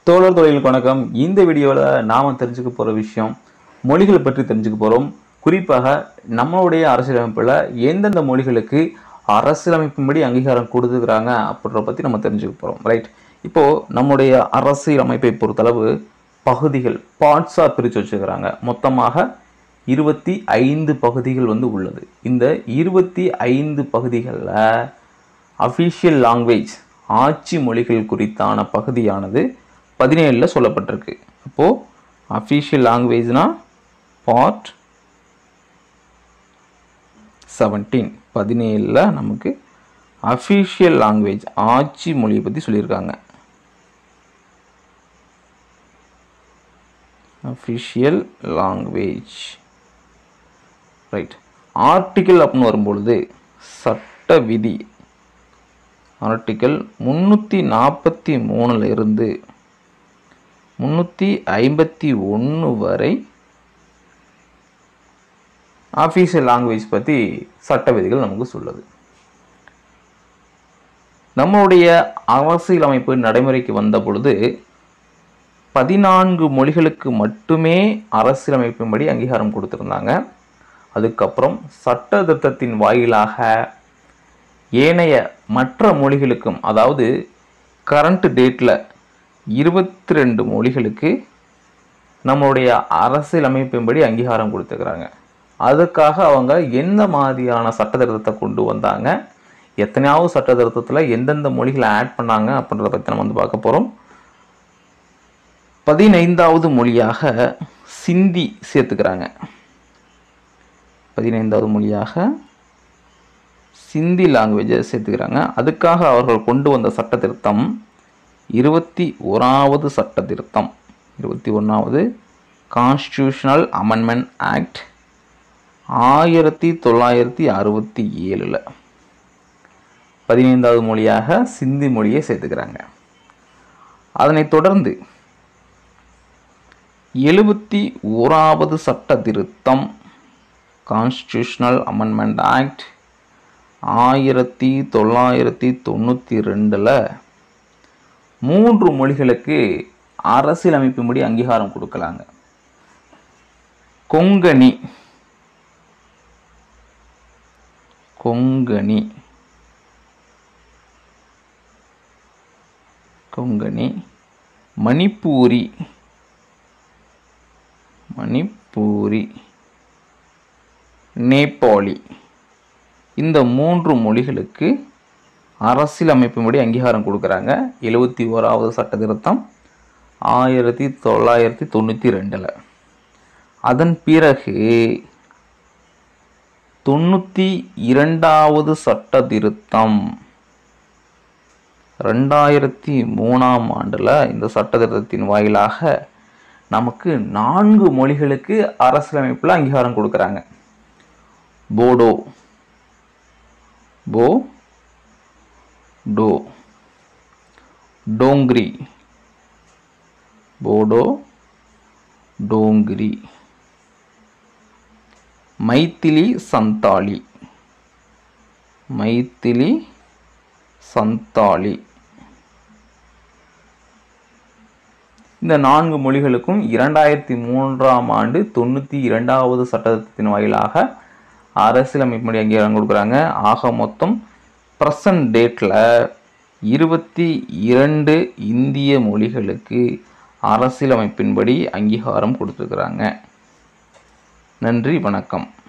தோழர் தொழிலுக்கு வணக்கம் இந்த வீடியோவில் நாம் தெரிஞ்சுக்க போகிற விஷயம் மொழிகளை பற்றி தெரிஞ்சுக்க போகிறோம் குறிப்பாக நம்மளுடைய அரசியலமைப்பில் எந்தெந்த மொழிகளுக்கு அரசியலமைப்பின்படி அங்கீகாரம் கொடுத்துக்கிறாங்க அப்படின்றத பற்றி நம்ம தெரிஞ்சுக்க போகிறோம் ரைட் இப்போது நம்முடைய அரசியலமைப்பை பொறுத்தளவு பகுதிகள் பார்ட்ஸாக பிரித்து வச்சுக்கிறாங்க மொத்தமாக இருபத்தி ஐந்து பகுதிகள் வந்து உள்ளது இந்த இருபத்தி ஐந்து பகுதிகளில் அஃபிஷியல் லாங்குவேஜ் ஆட்சி மொழிகள் குறித்தான பகுதியானது பதினேழில் சொல்லப்பட்டிருக்கு அப்போது அஃபிஷியல் லாங்குவேஜ்னா பார்ட் செவன்டீன் பதினேழில் நமக்கு அஃபிஷியல் லாங்குவேஜ் ஆட்சி மொழியை பற்றி சொல்லியிருக்காங்க அஃபிஷியல் லாங்குவேஜ் ரைட் ஆர்டிக்கிள் அப்படின்னு வரும்பொழுது சட்ட விதி ஆர்டிக்கல் முந்நூற்றி நாற்பத்தி மூணில் இருந்து முந்நூற்றி ஐம்பத்தி ஒன்று வரை ஆஃபீஷியல் லாங்குவேஜ் பற்றி சட்ட விதிகள் நமக்கு சொல்லுது நம்மளுடைய அரசியலமைப்பு நடைமுறைக்கு வந்த பொழுது பதினான்கு மொழிகளுக்கு மட்டுமே அரசியலமைப்பின்படி அங்கீகாரம் கொடுத்துருந்தாங்க அதுக்கப்புறம் சட்ட திருத்தத்தின் வாயிலாக ஏனைய மற்ற மொழிகளுக்கும் அதாவது கரண்ட் டேட்டில் இருபத்தி ரெண்டு மொழிகளுக்கு நம்மளுடைய அரசியலமைப்பின்படி அங்கீகாரம் கொடுத்துக்கிறாங்க அதுக்காக அவங்க எந்த மாதிரியான சட்ட திருத்தத்தை கொண்டு வந்தாங்க எத்தனையாவது சட்ட திருத்தத்தில் எந்தெந்த மொழிகளை ஆட் பண்ணாங்க அப்படின்றத பற்றி நம்ம வந்து பார்க்க போகிறோம் பதினைந்தாவது மொழியாக சிந்தி சேர்த்துக்கிறாங்க பதினைந்தாவது மொழியாக சிந்தி லாங்குவேஜை சேர்த்துக்கிறாங்க அதுக்காக அவர்கள் கொண்டு வந்த சட்ட திருத்தம் இருபத்தி ஓராவது சட்ட திருத்தம் இருபத்தி ஒன்றாவது கான்ஸ்டியூஷனல் அமெண்ட்மெண்ட் ஆக்ட் ஆயிரத்தி தொள்ளாயிரத்தி அறுபத்தி ஏழில் பதினைந்தாவது மொழியாக சிந்தி மொழியை சேர்த்துக்கிறாங்க அதனைத் தொடர்ந்து எழுபத்தி ஓராவது சட்ட திருத்தம் கான்ஸ்டியூஷனல் அமெண்ட்மெண்ட் ஆக்ட் ஆயிரத்தி தொள்ளாயிரத்தி தொண்ணூற்றி ரெண்டில் மூன்று மொழிகளுக்கு அரசியலமைப்பின்படி அங்கீகாரம் கொடுக்கலாங்க கொங்கணி கொங்கணி கொங்கணி மணிப்பூரி மணிப்பூரி நேபாளி இந்த மூன்று மொழிகளுக்கு அரசியலமைப்பின்படி அங்கீகாரம் கொடுக்குறாங்க எழுபத்தி ஓராவது சட்ட திருத்தம் ஆயிரத்தி தொள்ளாயிரத்தி தொண்ணூற்றி ரெண்டில் அதன் பிறகு தொண்ணூற்றி இரண்டாவது சட்ட திருத்தம் ரெண்டாயிரத்தி மூணாம் ஆண்டில் இந்த சட்ட திருத்தத்தின் வாயிலாக நமக்கு நான்கு மொழிகளுக்கு அரசியலமைப்பில் அங்கீகாரம் கொடுக்குறாங்க போடோ போ டோ டோங்கிரி போடோ டோங்கிரி மைத்திலி சந்தாலி மைத்திலி சந்தாலி இந்த நான்கு மொழிகளுக்கும் இரண்டாயிரத்தி மூன்றாம் ஆண்டு தொண்ணூற்றி இரண்டாவது சட்டத்தின் வாயிலாக அரசியலமைப்பின்படி அங்கீகாரம் கொடுக்குறாங்க ஆக மொத்தம் ப்ரெசன்ட் டேட்டில் இருபத்தி இரண்டு இந்திய மொழிகளுக்கு அரசியலமைப்பின்படி அங்கீகாரம் கொடுத்துருக்குறாங்க நன்றி வணக்கம்